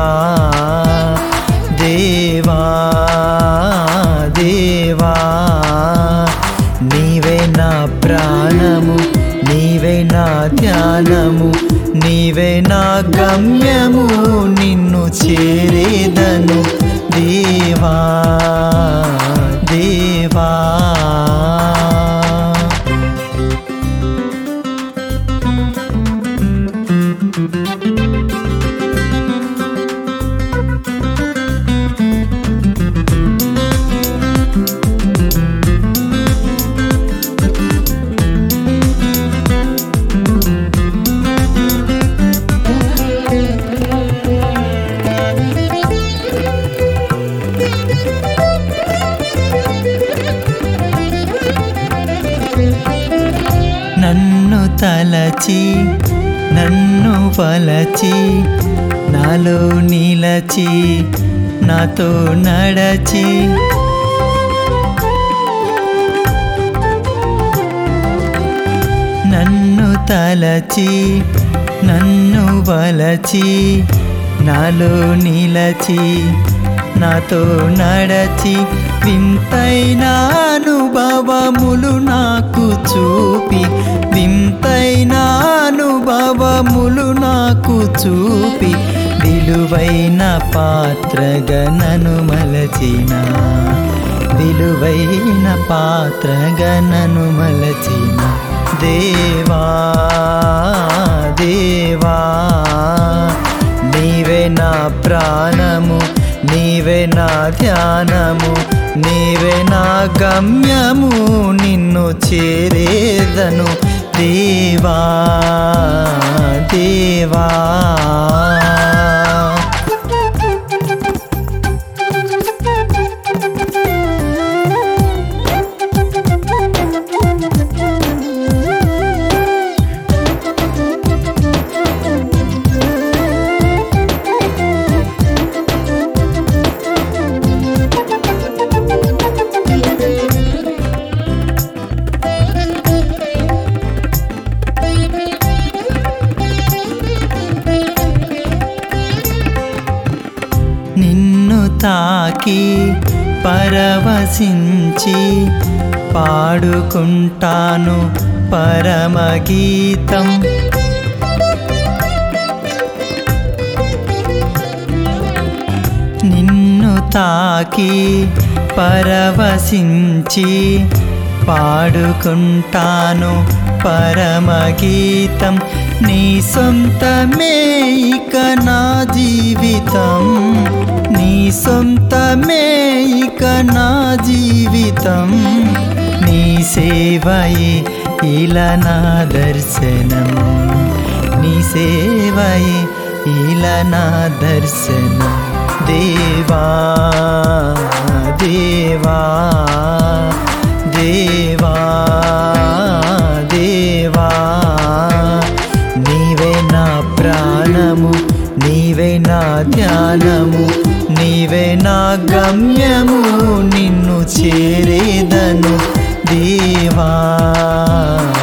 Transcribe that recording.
దేవా దేవా నీవే నా ప్రాణము నీవే నా ధ్యానము నీవే నా గమ్యము నిన్ను చేరేదను దేవా దేవా నన్ను తలచి నన్ను వలచి నాలో నిలచి నాతో నడచి నన్ను తలచి నన్ను వలచి నాలో నిలచి నాతో నడచి వింతైన అనుభవములు నాకు చూపి వింతైన అనుభవములు నాకు చూపి విలువైన పాత్రగా నన్ను మలచిన విలువైన పాత్రగా నన్ను మలచిన దేవా దేవా నీవే నా ప్రాణము నీవే నా ధ్యానము నీవే నా గమ్యము నిన్ను చేరేదను దేవా దేవా నిన్ను తాకి పరవశించి పాడుకుంటాను పరమగీతం నిన్ను తాకి పరవశించి పాడుకుంటాను పరమగీతం నీ సొంతమే ఇక నా జీవితం నీ సొంతమే ఇక నా జీవితం నీ సేవయే ఇలా నా దర్శనం నీ సేవయే ఇలా నా దర్శనం దేవా దేవా దేవా దేవా నీవే నా ప్రాణము నీవే నా ధ్యానము నీవే నా గమ్యము నిన్ను చేరేదను దేవా